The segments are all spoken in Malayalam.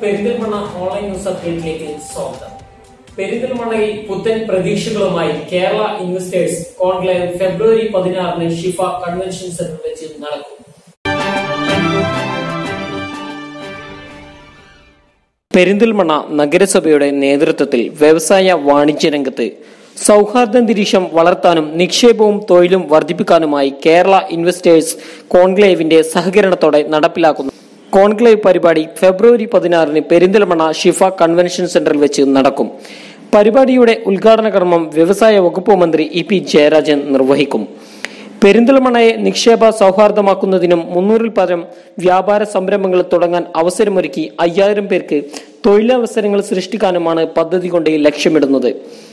പെരിന്തൽമണ്ണ ഓൺലൈൻ ന്യൂസ് അപ്ഡേറ്റിലേക്ക് സ്വാഗതം പെരിന്തൽമണ്ണയിൽ പുത്തൻ പ്രതീക്ഷകളുമായി കേരള ഇൻവെസ്റ്റേഴ്സ് കോൺക്ലേവ് ഫെബ്രുവരി പതിനാറിന് ഷിഫ കൺവെൻഷൻ സെന്ററിൽ വെച്ച് നടക്കും പെരിന്തൽമണ്ണ നഗരസഭയുടെ നേതൃത്വത്തിൽ വ്യവസായ വാണിജ്യ രംഗത്ത് സൗഹാർദ്ദാന്തരീക്ഷം വളർത്താനും നിക്ഷേപവും തൊഴിലും വർദ്ധിപ്പിക്കാനുമായി കേരള ഇൻവെസ്റ്റേഴ്സ് കോൺക്ലേവിന്റെ സഹകരണത്തോടെ നടപ്പിലാക്കുന്നു കോൺക്ലേവ് പരിപാടി ഫെബ്രുവരി പതിനാറിന് പെരിന്തൽമണ്ണ ഷിഫ കൺവെൻഷൻ സെന്ററിൽ വെച്ച് നടക്കും പരിപാടിയുടെ ഉദ്ഘാടന കർമ്മം വ്യവസായ വകുപ്പ് മന്ത്രി ഇ പി ജയരാജൻ നിർവഹിക്കും പെരിന്തൽമണ്ണയെ നിക്ഷേപ സൗഹാർദ്ദമാക്കുന്നതിനും മുന്നൂറിൽ പരം വ്യാപാര സംരംഭങ്ങൾ തുടങ്ങാൻ അവസരമൊരുക്കി അയ്യായിരം പേർക്ക് തൊഴിലവസരങ്ങൾ സൃഷ്ടിക്കാനുമാണ് പദ്ധതി കൊണ്ട് ലക്ഷ്യമിടുന്നത്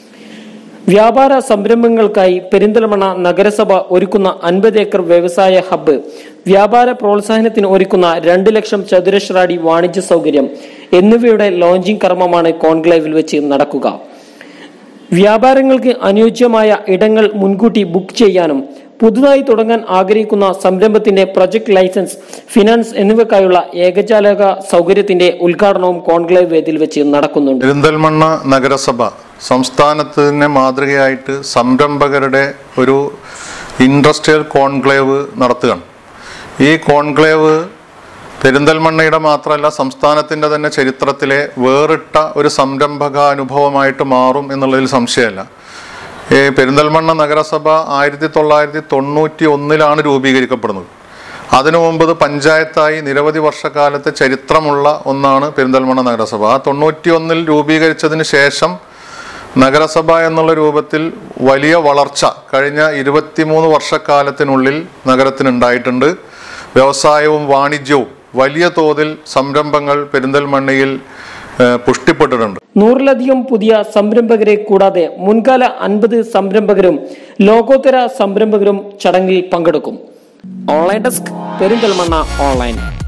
വ്യാപാര സംരംഭങ്ങൾക്കായി പെരിന്തൽമണ്ണ നഗരസഭ ഒരുക്കുന്ന അൻപത് ഏക്കർ വ്യവസായ ഹബ്ബ് വ്യാപാര പ്രോത്സാഹനത്തിന് ഒരുക്കുന്ന രണ്ട് ലക്ഷം ചതുരശ്ര അടി വാണിജ്യ സൗകര്യം എന്നിവയുടെ ലോഞ്ചിംഗ് കർമ്മമാണ് കോൺക്ലേവിൽ വെച്ച് നടക്കുക വ്യാപാരങ്ങൾക്ക് അനുയോജ്യമായ ഇടങ്ങൾ മുൻകൂട്ടി ബുക്ക് ചെയ്യാനും പുതുതായി തുടങ്ങാൻ ആഗ്രഹിക്കുന്ന സംരംഭത്തിന്റെ പ്രൊജക്ട് ലൈസൻസ് ഫിനാൻസ് എന്നിവയ്ക്കായുള്ള ഏകജാലക സൗകര്യത്തിന്റെ ഉദ്ഘാടനവും കോൺക്ലേവ് വേദിയിൽ വെച്ച് നടക്കുന്നുണ്ട് പെരിന്തൽമണ്ണ നഗരസഭ സംസ്ഥാനത്ത് തന്നെ മാതൃകയായിട്ട് സംരംഭകരുടെ ഒരു ഇൻഡസ്ട്രിയൽ കോൺക്ലേവ് നടത്തുകയാണ് ഈ കോൺക്ലേവ് പെരിന്തൽമണ്ണയുടെ മാത്രമല്ല സംസ്ഥാനത്തിൻ്റെ തന്നെ ചരിത്രത്തിലെ വേറിട്ട ഒരു സംരംഭക അനുഭവമായിട്ട് മാറും എന്നുള്ളതിൽ സംശയമല്ല ഈ പെരിന്തൽമണ്ണ നഗരസഭ ആയിരത്തി തൊള്ളായിരത്തി തൊണ്ണൂറ്റി ഒന്നിലാണ് രൂപീകരിക്കപ്പെടുന്നത് അതിനു മുമ്പ് ഇത് പഞ്ചായത്തായി നിരവധി വർഷക്കാലത്തെ ചരിത്രമുള്ള ഒന്നാണ് പെരിന്തൽമണ്ണ നഗരസഭ ആ തൊണ്ണൂറ്റി ഒന്നിൽ രൂപീകരിച്ചതിന് ശേഷം നഗരസഭ എന്നുള്ള രൂപത്തിൽ വലിയ വളർച്ച കഴിഞ്ഞ ഇരുപത്തിമൂന്ന് വർഷക്കാലത്തിനുള്ളിൽ നഗരത്തിനുണ്ടായിട്ടുണ്ട് വ്യവസായവും വാണിജ്യവും വലിയ തോതിൽ സംരംഭങ്ങൾ പെരിന്തൽമണ്ണയിൽ ഏഹ്, പുഷ്ടിപ്പെട്ടിട്ടുണ്ട് നൂറിലധികം പുതിയ സംരംഭകരെ കൂടാതെ മുൻകാല അൻപത് സംരംഭകരും ലോകോത്തര സംരംഭകരും ചടങ്ങിൽ പങ്കെടുക്കും ഓൺലൈൻ ഡെസ്ക് പെരിന്തൽമണ്ണ ഓൺലൈൻ